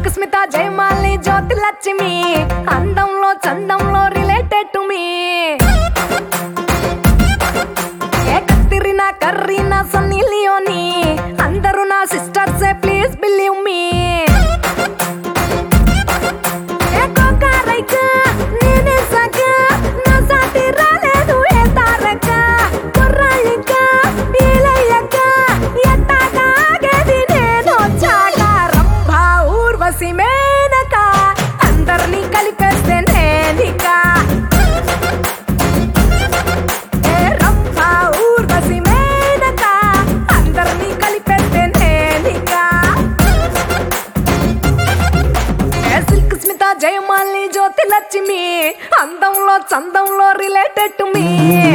Silk Smitha Jayamali Jyothi Lakshmi అందంలో చందంలో related to me ఏ కత్తిరినా కర్రీనా సన్నీ లియోని అందరూ నా సిస్టర్సే ప్లీజ్ బిలీవ్ మీ ఏ కోకారైక నేనే సగ నా సాటి రాలేదు ఏ తారక కుర్రాళ్ళిక ఈలయ్యక ఎట్టాగా ఆగేది నేను వచ్చాక రంభ ఊర్వశి మేనక అందరినీ కలిపేస్తే నేనిక ఏ రంభ ఊర్వశి మేనక అందరినీ కలిపేస్తే నేనిక ఏ సిల్క్ స్మిత జయమాలి జ్యోతి లక్ష్మి అందంలో చందంలో related to me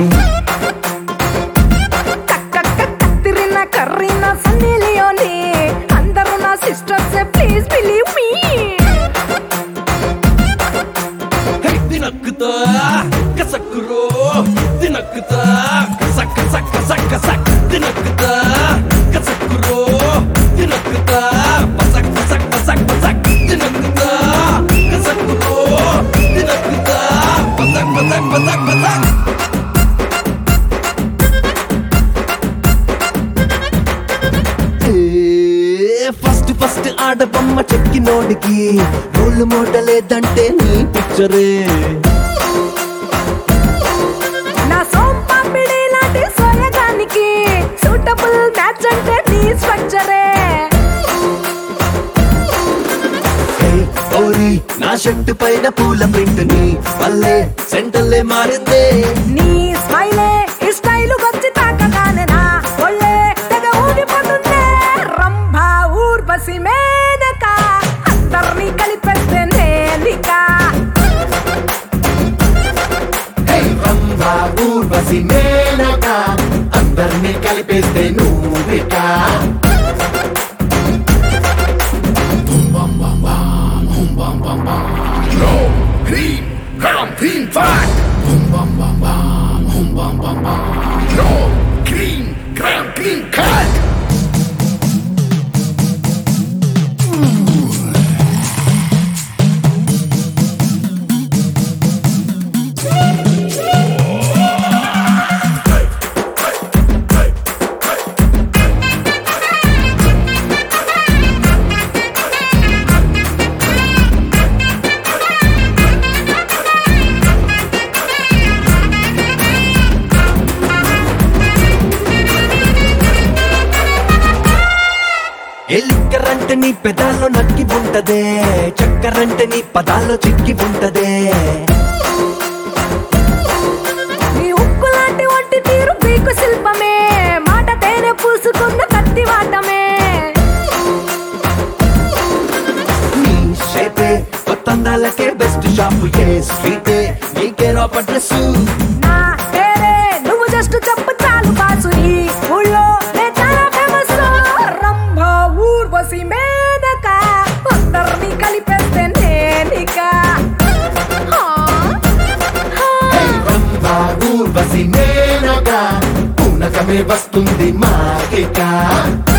Katrina Kareena Sunny Leone అందరూ నా sisters please believe me hey తినక్కుతా కసక్కురో తినక్కుతా కసక్ కసక్ కసక్ కసక్ తినక్కుతా కసక్కురో తినక్కుతా పసక్ పసక్ పసక్ పసక్ తినక్కుతా కసక్కురో తినక్కుతా పసక్ పసక్ పసక్ పసక్ ఫస్ట్ ఫస్ట్ ఆడబొమ్మ చెక్కినోడికి రోల్ మోడలేదంటే నీ పిక్చరే నా సోంపాపిడి లాంటి సోయగానికి సూటబుల్ మ్యాచ్ అంటే నీ స్ట్రక్చరే ఏయ్, ఓరి నా షర్ట్ పైన పూల ప్రింట్ ని వల్లే సెంటర్లే మారిందే నీ స్మైలే ఈ స్టైలు వచ్చి తాకగానే నా ఒళ్ళే తెగ ఊగిపోతుందే రంభ ఊర్వశి మేనక అందరినీ కలిపేస్తే నేనిక రంభ ఊర్వశి మేనక అందరినీ కలిపేస్తే నువ్విక Green, gram, green, fat. Boom, bam, bam, bam, hum, bam, bam, bam. No, green, gram, green, cat. ఎలిక్కరంటే నీ పెదాల్లో నక్కి ఉంటదే చక్కరంటే నీ పదాల్లో చిక్కి ఉంటదే నీ ఉక్కు లాంటి ఒంటి తీరు పీకు శిల్పమే మాట తేనె పూసుకున్న కత్తి వాటమే నీ షేపే కొత్తందాలకే బెస్ట్ షాపు ఏ స్ట్రీటే నీకే రాప డ్రెస్ నా పేరే నువ్వు జస్ట్ చెప్పు చాలు బాసు ఈ ఊళ్ళో నే చాలా ఫేమస్ రంభ ఊర్వశి మేనక అందరినీ కలిపేస్తే నేనిక హా, హా. రంభ ఊర్వశి మేనక పూనకమే వస్తుంది మాకిక